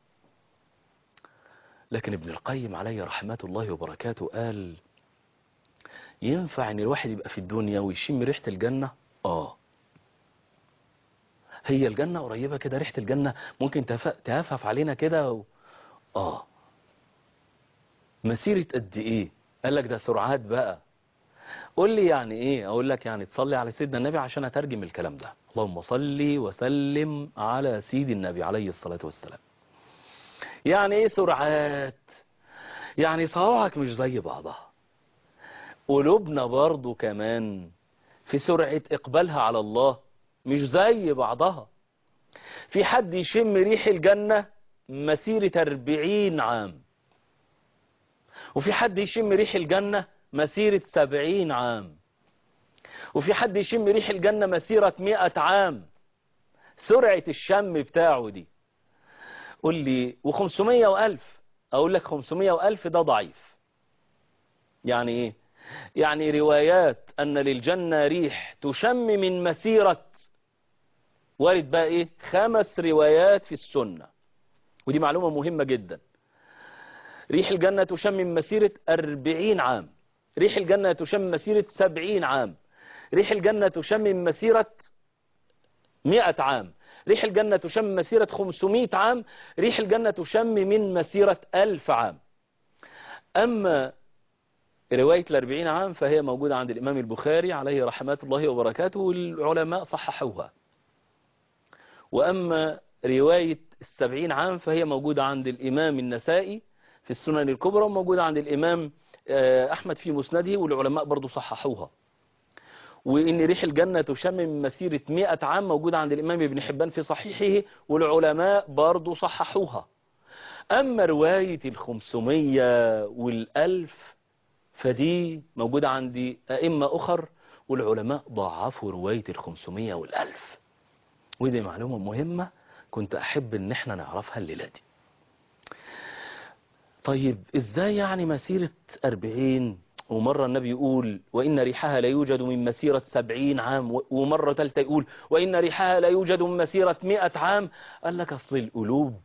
لكن ابن القيم عليه رحمة الله وبركاته قال ينفع ان الواحد يبقى في الدنيا ويشم ريحة الجنة اه هي الجنة قريبة كده ريحة الجنة ممكن تهف- تهفف علينا كده و... اه مسيرة قد ايه قال لك ده سرعات بقى قول لي يعني ايه اقول لك يعني تصلي على سيدنا النبي عشان اترجم الكلام ده اللهم صلي وسلم على سيد النبي عليه الصلاة والسلام يعني ايه سرعات يعني صواعق مش زي بعضها قلوبنا برضو كمان في سرعة اقبالها على الله مش زي بعضها في حد يشم ريح الجنة مسيرة 40 عام وفي حد يشم ريح الجنة مسيرة 70 عام وفي حد يشم ريح الجنة مسيرة 100 عام سرعة الشم بتاعه دي قول لي و500 وألف أقول لك 500 وألف ده ضعيف يعني إيه يعني روايات أن للجنة ريح تشم من مسيرة وارد بقى إيه خمس روايات في السنة ودي معلومة مهمة جدا ريح الجنة تشم من مسيرة أربعين عام ريح الجنة تشم من مسيرة سبعين عام ريح الجنة تشم من مسيرة مئة عام ريح الجنة تشم من مسيرة خمسمائة عام ريح الجنة تشم من مسيرة ألف عام أما رواية الأربعين عام فهي موجودة عند الإمام البخاري عليه رحمة الله وبركاته والعلماء صححوها وأما رواية السبعين عام فهي موجودة عند الإمام النسائي في السنن الكبرى وموجودة عند الإمام آه، أحمد في مسنده والعلماء برضو صححوها وإن ريح الجنة تشم من مسيرة مئة عام موجودة عند الإمام ابن حبان في صحيحه والعلماء برضو صححوها أما رواية الخمسمية والألف فدي موجودة عند أئمة أخر والعلماء ضعفوا رواية الخمسمية والألف ودي معلومة مهمة كنت أحب إن احنا نعرفها الليلة دي طيب إزاي يعني مسيرة أربعين ومرة النبي يقول وإن ريحها لا يوجد من مسيرة سبعين عام و- ومرة ثالثة يقول وإن ريحها لا يوجد من مسيرة مئة عام قال لك أصل القلوب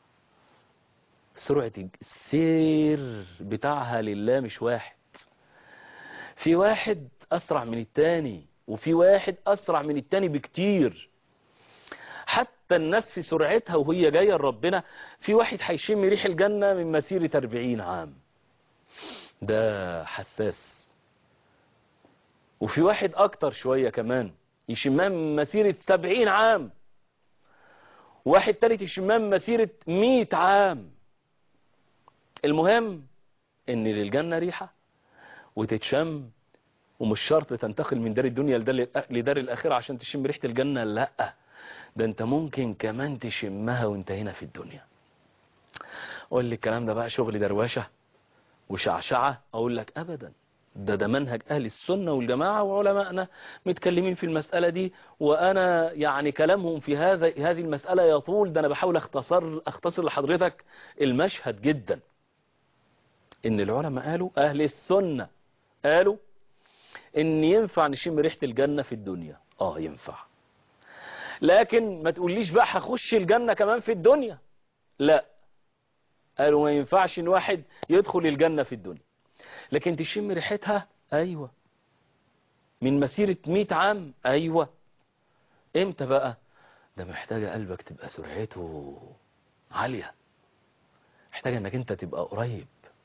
سرعة السير بتاعها لله مش واحد في واحد أسرع من التاني وفي واحد أسرع من التاني بكتير حتى الناس في سرعتها وهي جاية لربنا في واحد هيشم ريح الجنة من مسيرة 40 عام ده حساس وفي واحد أكتر شوية كمان يشمها من مسيرة 70 عام واحد تالت يشمها من مسيرة 100 عام المهم ان للجنة ريحة وتتشم ومش شرط تنتقل من دار الدنيا لدار لدار الآخرة عشان تشم ريحة الجنة لا ده انت ممكن كمان تشمها وانت هنا في الدنيا قول لي الكلام ده بقى شغل درواشة وشعشعة اقول لك ابدا ده ده منهج اهل السنة والجماعة وعلمائنا متكلمين في المسألة دي وانا يعني كلامهم في هذا هذه المسألة يطول ده انا بحاول اختصر اختصر لحضرتك المشهد جدا ان العلماء قالوا اهل السنة قالوا ان ينفع نشم ريحة الجنة في الدنيا اه ينفع لكن ما تقوليش بقى هخش الجنة كمان في الدنيا لا قالوا ما ينفعش ان واحد يدخل الجنة في الدنيا لكن تشم ريحتها ايوه من مسيرة 100 عام ايوه امتى بقى ده محتاجة قلبك تبقى سرعته عالية محتاجة انك انت تبقى قريب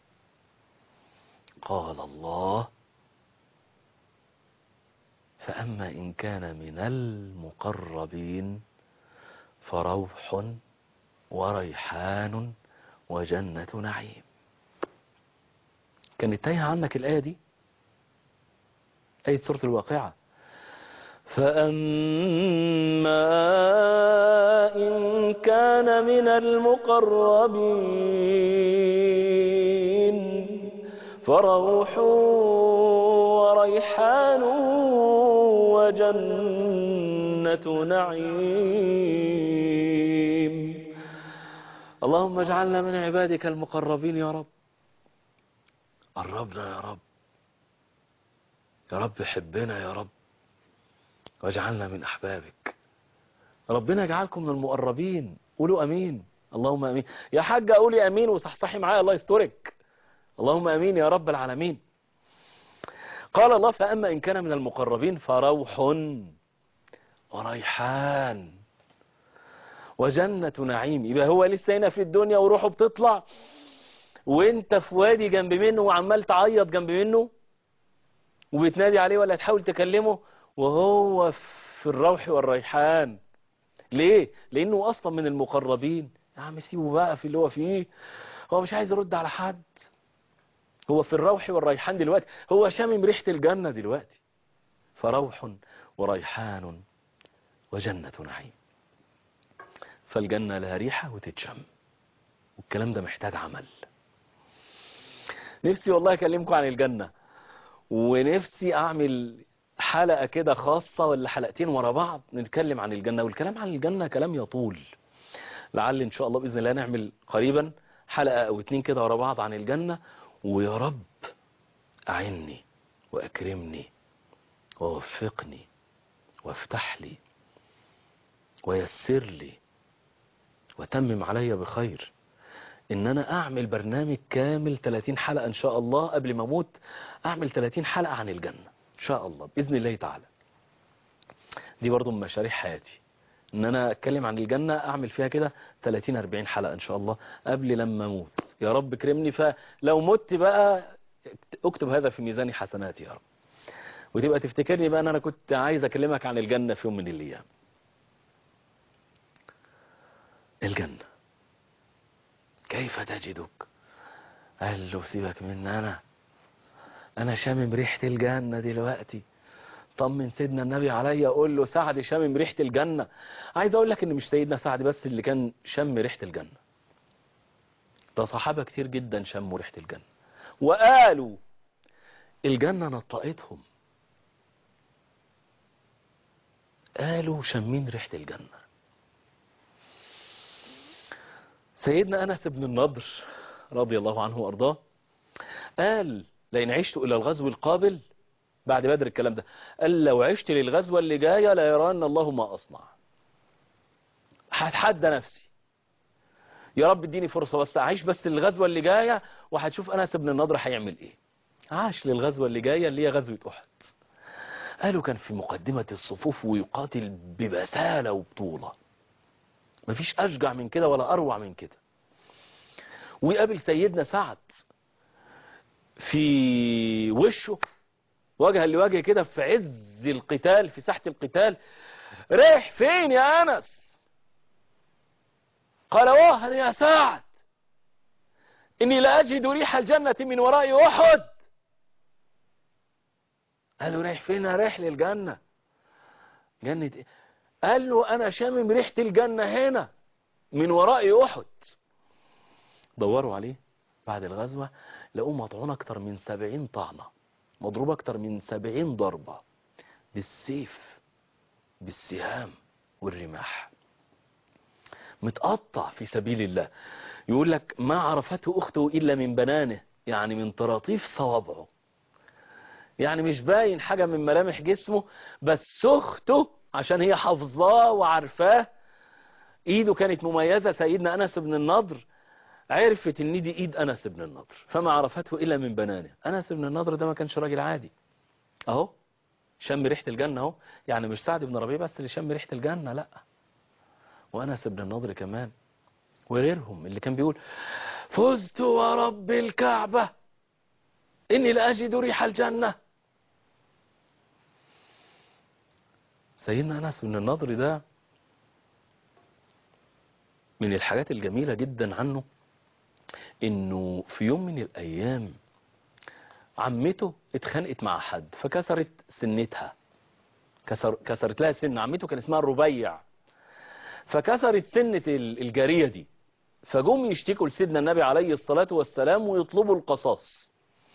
قال الله فأما إن كان من المقربين فروح وريحان وجنة نعيم كانت تايهة عنك الآية دي آية سورة الواقعة فأما إن كان من المقربين فروح وريحان وجنة نعيم اللهم اجعلنا من عبادك المقربين يا رب قربنا يا رب يا رب حبنا يا رب واجعلنا من أحبابك ربنا يجعلكم من المقربين قولوا أمين اللهم أمين يا حاجة قولي أمين وصحصحي معايا الله يسترك اللهم أمين يا رب العالمين قال الله فأما إن كان من المقربين فروح وريحان وجنة نعيم يبقى هو لسه هنا في الدنيا وروحه بتطلع وانت في وادي جنب منه وعمال تعيط جنب منه وبتنادي عليه ولا تحاول تكلمه وهو في الروح والريحان ليه لانه اصلا من المقربين يا عم سيبه بقى في اللي هو فيه هو مش عايز يرد على حد هو في الروح والريحان دلوقتي هو شامم ريحة الجنة دلوقتي فروح وريحان وجنة نعيم فالجنة لها ريحة وتتشم والكلام ده محتاج عمل نفسي والله اكلمكم عن الجنة ونفسي اعمل حلقة كده خاصة ولا حلقتين ورا بعض نتكلم عن الجنة والكلام عن الجنة كلام يطول لعل ان شاء الله بإذن الله نعمل قريبا حلقة او اتنين كده ورا بعض عن الجنة ويا رب أعني وأكرمني ووفقني وافتح لي ويسر لي وتمم علي بخير ان انا اعمل برنامج كامل 30 حلقة ان شاء الله قبل ما اموت اعمل 30 حلقة عن الجنة ان شاء الله باذن الله تعالى دي برضو من مشاريع حياتي ان انا اتكلم عن الجنة اعمل فيها كده 30 40 حلقة ان شاء الله قبل لما اموت يا رب كرمني فلو مت بقى اكتب هذا في ميزان حسناتي يا رب وتبقى تفتكرني بقى ان انا كنت عايز اكلمك عن الجنة في يوم من الايام الجنة كيف تجدك قال له سيبك من انا انا شامم ريحة الجنة دلوقتي طمن سيدنا النبي عليا اقول له سعد شامم ريحة الجنة عايز اقول لك ان مش سيدنا سعد بس اللي كان شم ريحة الجنة ده صحابة كتير جدا شموا ريحة الجنة وقالوا الجنة نطقتهم قالوا شمين ريحة الجنة سيدنا أنس بن النضر رضي الله عنه وأرضاه قال لئن عشت إلى الغزو القابل بعد بدر الكلام ده قال لو عشت للغزوة اللي جاية لا يران الله ما أصنع هتحدى نفسي يا رب اديني فرصة بس أعيش بس للغزوة اللي جاية وهتشوف أنس بن النضر هيعمل إيه عاش للغزوة اللي جاية اللي هي غزوة أحد قالوا كان في مقدمة الصفوف ويقاتل ببسالة وبطولة مفيش أشجع من كده ولا أروع من كده ويقابل سيدنا سعد في وشه وجها لوجه كده في عز القتال في ساحة القتال ريح فين يا أنس قال واه يا سعد إني لأجد ريح الجنة من وراء أحد قال له رايح فين رايح للجنة جنة إيه؟ قال له أنا شامم ريحة الجنة هنا من وراء أحد دوروا عليه بعد الغزوة لقوه مطعون أكتر من سبعين طعنة مضروب أكتر من سبعين ضربة بالسيف بالسهام والرماح متقطع في سبيل الله يقول لك ما عرفته أخته إلا من بنانه يعني من طراطيف صوابعه يعني مش باين حاجة من ملامح جسمه بس أخته عشان هي حافظاه وعارفاه ايده كانت مميزة سيدنا أنس بن النضر عرفت ان دي ايد أنس بن النضر فما عرفته إلا من بنانه أنس بن النضر ده ما كانش راجل عادي اهو شم ريحة الجنة اهو يعني مش سعد بن ربيع بس اللي شم ريحة الجنة لا وأنس بن النضر كمان وغيرهم اللي كان بيقول فزت ورب الكعبة إني لأجد ريح الجنة سيدنا أنس بن النضر ده من الحاجات الجميلة جدا عنه إنه في يوم من الأيام عمته اتخانقت مع حد فكسرت سنتها كسر كسرت لها سن عمته كان اسمها الربيع فكسرت سنة الجارية دي فجم يشتكوا لسيدنا النبي عليه الصلاة والسلام ويطلبوا القصاص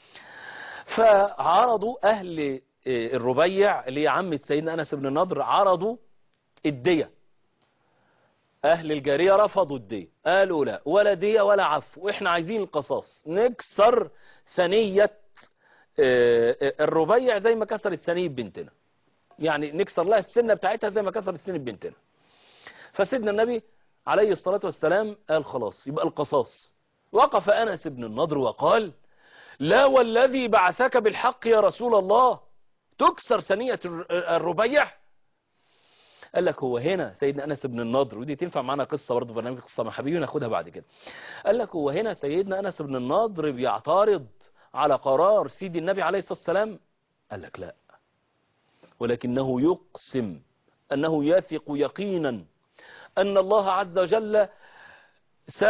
فعرضوا أهل الربيع اللي هي عمة سيدنا أنس بن النضر عرضوا الدية اهل الجارية رفضوا الدية قالوا لا ولا دية ولا عفو احنا عايزين القصاص نكسر ثنية آه، آه، الربيع زي ما كسرت ثنية بنتنا يعني نكسر لها السنة بتاعتها زي ما كسرت سنة بنتنا فسيدنا النبي عليه الصلاة والسلام قال خلاص يبقى القصاص وقف أنس بن النضر وقال لا والذي بعثك بالحق يا رسول الله تكسر ثنية الر- الربيع قال لك هو هنا سيدنا أنس بن النضر ودي تنفع معنا قصة برضه برنامج قصة مع حبيبي ناخدها بعد كده قال لك هو هنا سيدنا أنس بن النضر بيعترض على قرار سيدي النبي عليه الصلاة والسلام قال لك لا ولكنه يقسم أنه يثق يقينا أن الله عز وجل س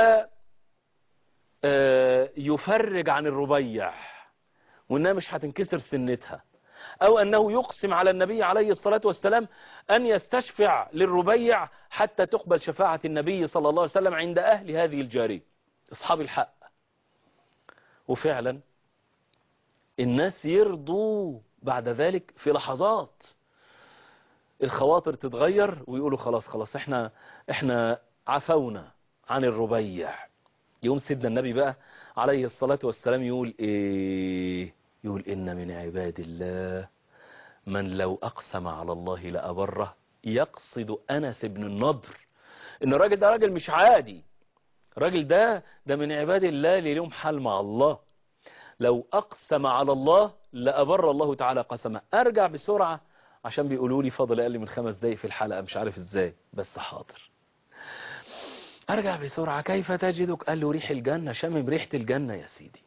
آه، يفرج عن الربيع وانها مش هتنكسر سنتها او انه يقسم على النبي عليه الصلاة والسلام ان يستشفع للربيع حتى تقبل شفاعة النبي صلى الله عليه وسلم عند اهل هذه الجارية اصحاب الحق وفعلا الناس يرضوا بعد ذلك في لحظات الخواطر تتغير ويقولوا خلاص خلاص احنا احنا عفونا عن الربيع يوم سيدنا النبي بقى عليه الصلاة والسلام يقول ايه يقول ان من عباد الله من لو اقسم على الله لأبره يقصد انس بن النضر ان الراجل ده راجل مش عادي الراجل ده ده من عباد الله اللي لهم حال مع الله لو اقسم على الله لأبر الله تعالى قسمه ارجع بسرعة عشان بيقولوا لي فاضل اقل من خمس دقايق في الحلقة مش عارف ازاي بس حاضر ارجع بسرعة كيف تجدك قال له ريح الجنة شمم ريحة الجنة يا سيدي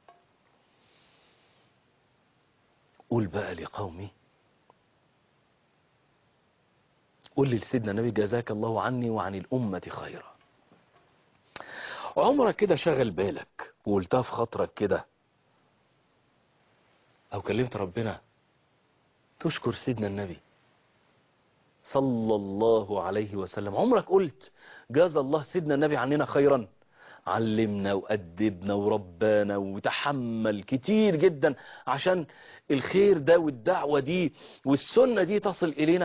قول بقى لقومي قول لي لسيدنا النبي جزاك الله عني وعن الأمة خيرا عمرك كده شغل بالك وقلتها في خاطرك كده أو كلمت ربنا تشكر سيدنا النبي صلى الله عليه وسلم عمرك قلت جاز الله سيدنا النبي عننا خيرا علمنا وأدبنا وربانا وتحمل كتير جدا عشان الخير ده والدعوة دي والسنة دي تصل إلينا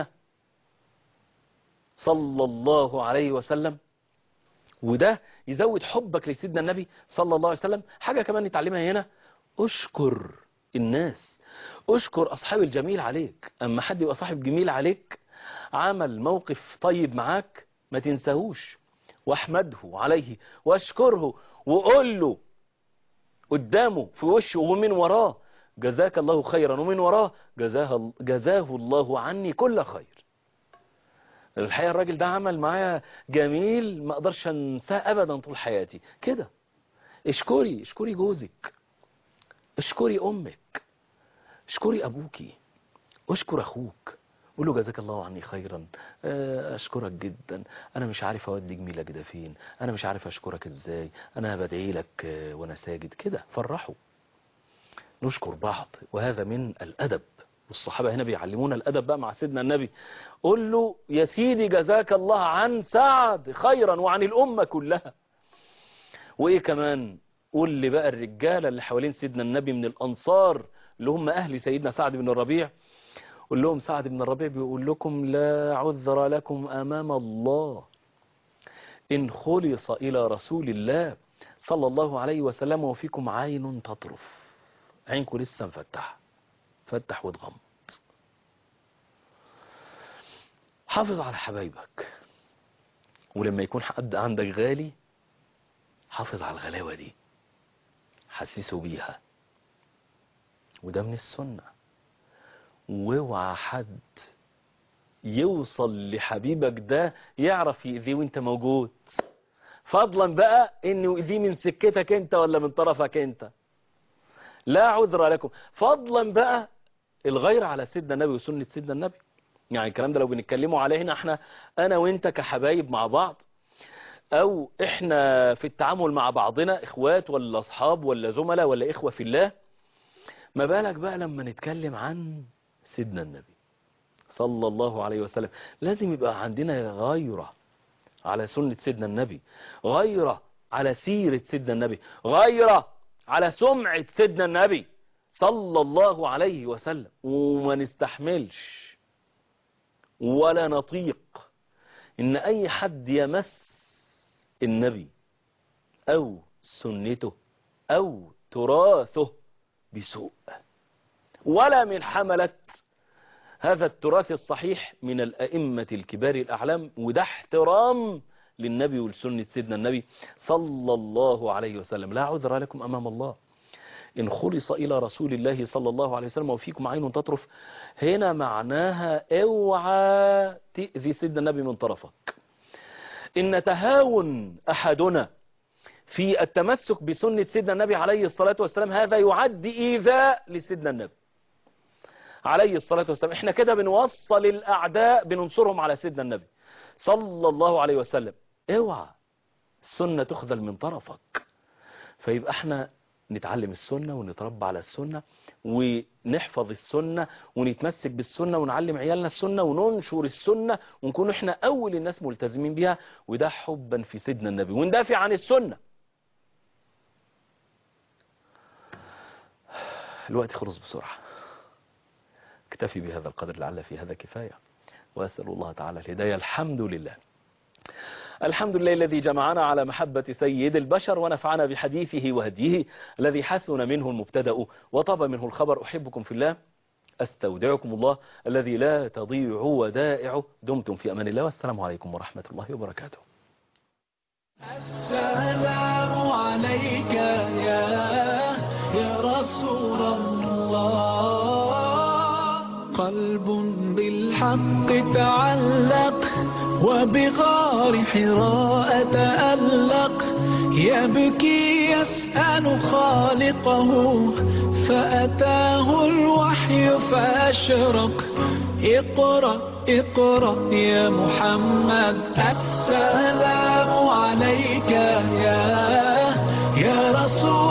صلى الله عليه وسلم وده يزود حبك لسيدنا النبي صلى الله عليه وسلم حاجة كمان نتعلمها هنا اشكر الناس اشكر أصحاب الجميل عليك أما حد يبقى صاحب جميل عليك عمل موقف طيب معاك ما تنساهوش واحمده عليه واشكره وقول له قدامه في وشه ومن وراه جزاك الله خيرا ومن وراه جزاه, جزاه الله عني كل خير الحقيقة الراجل ده عمل معايا جميل ما اقدرش انساه ابدا طول حياتي كده اشكري اشكري جوزك اشكري امك اشكري ابوكي اشكر اخوك قول له جزاك الله عني خيرا آه، اشكرك جدا انا مش عارف اودي جميلك ده فين انا مش عارف اشكرك ازاي انا بدعي لك آه، وانا ساجد كده فرحوا نشكر بعض وهذا من الادب والصحابة هنا بيعلمونا الادب بقى مع سيدنا النبي قول له يا سيدي جزاك الله عن سعد خيرا وعن الامة كلها وايه كمان قول لي بقى الرجالة اللي حوالين سيدنا النبي من الانصار اللي هم اهل سيدنا سعد بن الربيع قول لهم سعد بن الربيع بيقول لكم لا عذر لكم أمام الله إن خلص إلى رسول الله صلى الله عليه وسلم وفيكم عين تطرف عينكم لسه مفتحة فتح وتغمض حافظ على حبايبك ولما يكون حد عندك غالي حافظ على الغلاوة دي حسسه بيها وده من السنه واوعى حد يوصل لحبيبك ده يعرف يأذيه وانت موجود فضلا بقى انه يأذيه من سكتك انت ولا من طرفك انت لا عذر لكم فضلا بقى الغير على سيدنا النبي وسنة سيدنا النبي يعني الكلام ده لو بنتكلموا عليه هنا احنا انا وانت كحبايب مع بعض او احنا في التعامل مع بعضنا اخوات ولا اصحاب ولا زملاء ولا اخوة في الله ما بالك بقى لما نتكلم عن سيدنا النبي صلى الله عليه وسلم لازم يبقى عندنا غيرة على سنة سيدنا النبي غيرة على سيرة سيدنا النبي غيرة على سمعة سيدنا النبي صلى الله عليه وسلم وما نستحملش ولا نطيق ان اي حد يمس النبي أو سنته أو تراثه بسوء ولا من حملة هذا التراث الصحيح من الأئمة الكبار الأعلام وده احترام للنبي ولسنة سيدنا النبي صلى الله عليه وسلم لا عذر لكم أمام الله إن خلص إلى رسول الله صلى الله عليه وسلم وفيكم عين تطرف هنا معناها اوعى تأذي سيدنا النبي من طرفك إن تهاون أحدنا في التمسك بسنة سيدنا النبي عليه الصلاة والسلام هذا يعد إيذاء لسيدنا النبي عليه الصلاة والسلام احنا كده بنوصل الأعداء بننصرهم على سيدنا النبي صلى الله عليه وسلم اوعى السنة تخذل من طرفك فيبقى احنا نتعلم السنة ونتربى على السنة ونحفظ السنة ونتمسك بالسنة ونعلم عيالنا السنة وننشر السنة ونكون احنا أول الناس ملتزمين بها وده حبا في سيدنا النبي وندافع عن السنة الوقت خلص بسرعة اكتفي بهذا القدر لعل في هذا كفاية وأسأل الله تعالى الهداية الحمد لله الحمد لله الذي جمعنا على محبة سيد البشر ونفعنا بحديثه وهديه الذي حسن منه المبتدأ وطاب منه الخبر أحبكم في الله أستودعكم الله الذي لا تضيع ودائعه دمتم في أمان الله والسلام عليكم ورحمة الله وبركاته السلام عليك يا يا رسول الله قلب بالحق تعلق وبغار حراء تألق يبكي يسأل خالقه فأتاه الوحي فأشرق اقرأ اقرأ يا محمد السلام عليك يا يا رسول